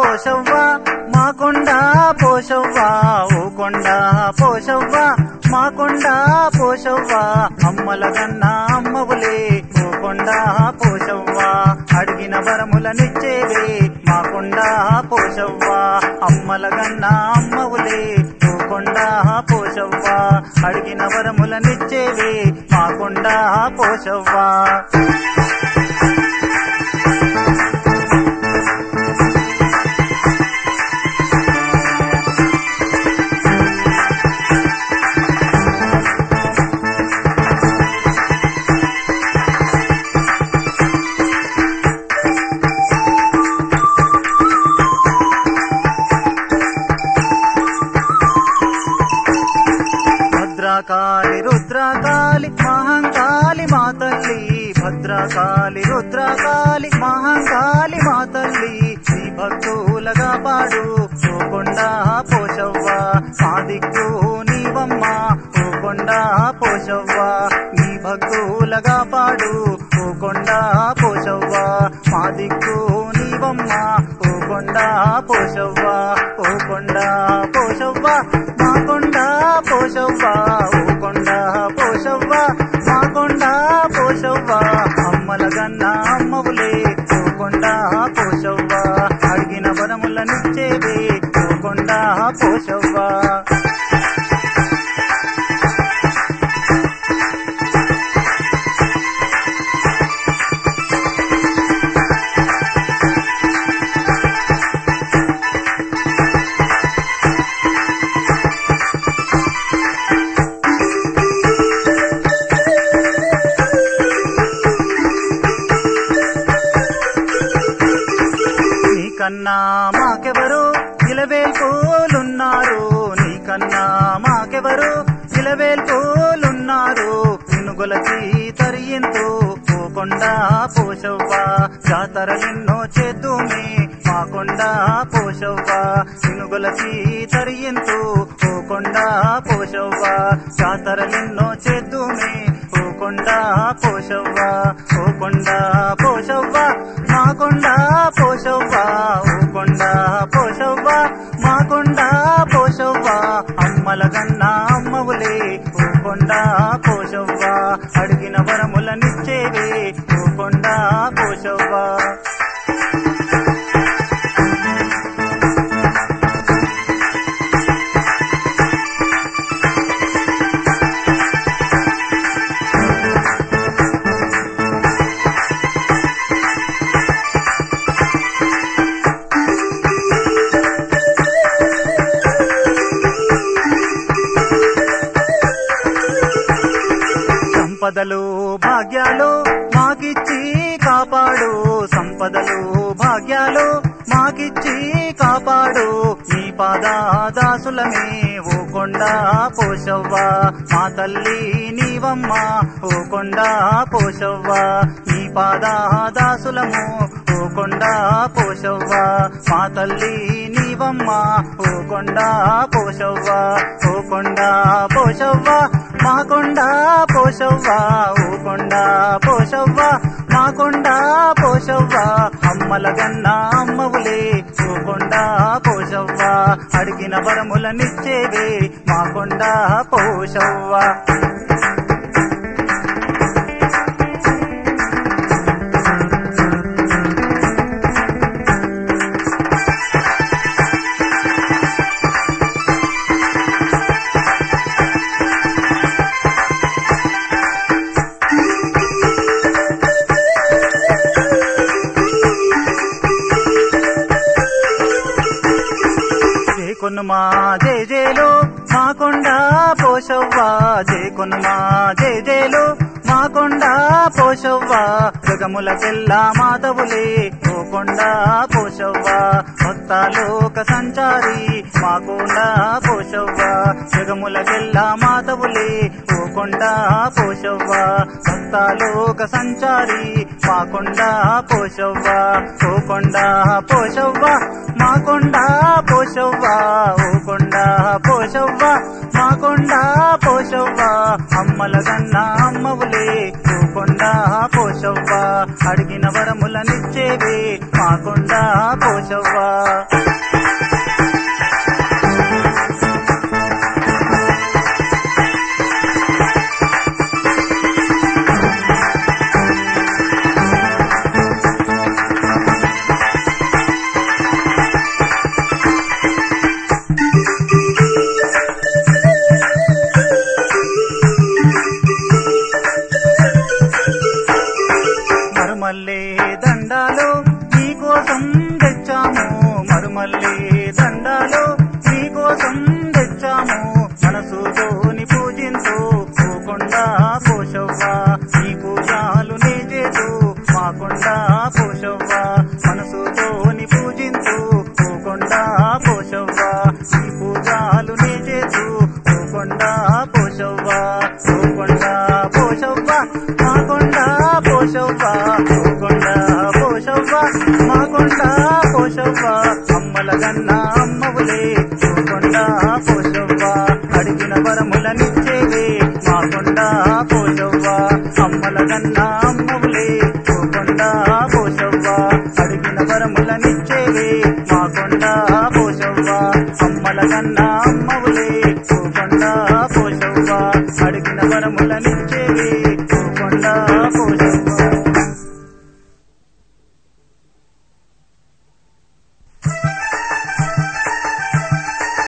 పోషవ్వ మా కొండ పోషవ్వ ఓ కొండ పోషవ్వ మా కొండ పోషవ్వ అమ్మల గన్న అమ్మవులే ఓ కొండ పోషవ్వ అడిగిన వరములనిచ్చేవే మా కొండ పోషవ్వ అమ్మల గన్న అమ్మవులే ఓ కొండ పోషవ్వ అడిగిన వరములనిచ్చేవే మా కొండ పోషవ్వ భద్రకాళి రుద్రకాళి మహంకాళి మా తల్లి భద్రకాళి రుద్రకాళి మహంకాళి మా తల్లి శ్రీ భక్తులగా పాడు ఓ కొండ పోషవ్వ మా దిక్కు నీవమ్మ ఓ కొండ పోషవ్వ నీ భక్తులగా పాడు ఓ కొండ పోషవ్వ మా దిక్కు నీవమ్మ ఓ కొండ పోషవ్వ ఓ కొండ పోషవ్వ మా కొండ పోషవ్వ ఓ కొండ పోషవ్వ మా కొండ పోషవ్వ అమ్మల గన్న అమ్మవులే ఓ కొండ పోషవ్వ అడిగిన వరములనిచ్చేవే ఓ కొండ పోషవ్వ నీకన్నా మాకెవరు ఇలవేల్పోలున్నారు నీకన్నా మాకెవరు ఇలవేల్పోలున్నారు వినుగొలచి తరియంతో పోకొండ పోషవ్వ జాతరలెన్నో చేద్దుమే మా కొండ పోషవ్వ వినుగొలచి తరియంతో పోకొండ పోషవ్వ జాతరలెన్నో చేద్దుమే ఓ కొండ పోషవ్వ ఓ కొండ పోషవ్వ మా కొండ పోషవ్వ ఓ కొండ పోషవ్వ మా కొండ పోషవ్వ అమ్మల గన్న అమ్మవులే ఓ కొండ పోషవ్వ అడిగిన వరములనిచ్చేవే ఓ కొండ పోషవ్వ సంపదలు భాగ్యాలు మాకిచ్చి కాపాడు సంపదలు భాగ్యాలు మాకిచ్చి కాపాడు నీ పాద దాసులమే ఓ కొండ పోషవ్వ మా తల్లి నీవమ్మ ఓ కొండ పోషవ్వ నీ పాద దాసులము ఓ కొండ పోషవ్వ మా తల్లి నీవమ్మ ఓ కొండ పోషవ్వ ఓ కొండ పోషవ్వ మా కొండ పోషవ్వ ఓ కొండ పోషవ్వ మా కొండ పోషవ్వ అమ్మల గన్న అమ్మవులే ఓ కొండ పోషవ్వ అడిగిన వరములనిచ్చేవే మా కొండ పోషవ్వ జేకొను మా జే జేలు మా కొండ పోషవ్వ జేకొను మా జే జేలు మా కొండ పోషవ్వ జగములకెల్ల మాధవులే ఓ కొండ పోషవ్వ భక్తాలోక సంచారి మా కొండ పోషవ్వ జగములకెల్ల మాధవులే ఓ కొండ పోషవ్వ భక్తాలోక సంచారి మా కొండ పోషవ్వ ఓ కొండ పోషవ్వ మా కొండ పోషవ్వ ఓ కొండ పోషవ్వ మా కొండ పోషవ్వ అమ్మల గన్న అమ్మవులే ఓ కొండ పోషవ్వ అడిగిన వరములనిచ్చేవే మా కొండ పోషవ్వ ఈ పూజాలు నీ చేతు పోకొండ పోషవ్వ పోకొండ పోషవ్వ మాకొండ పోషవ్వ పోకొండ పోషవ్వ మాకొండ పోషవ్వ అమ్మల గన్న అమ్మవులే పోకొండ పోషవ్వ అడిగిన వరములనిచ్చేవే మాకొండ పోషవ్వ అమ్మల గన్న అమ్మవులే పోకొండ పోషవ్వ అడిగిన వరములనిచ్చేవే మాకొండ పోషవ్వ అమ్మల గన్న అమ్మవులే పోకొండ పోషవ్వ అడిగిన వరములని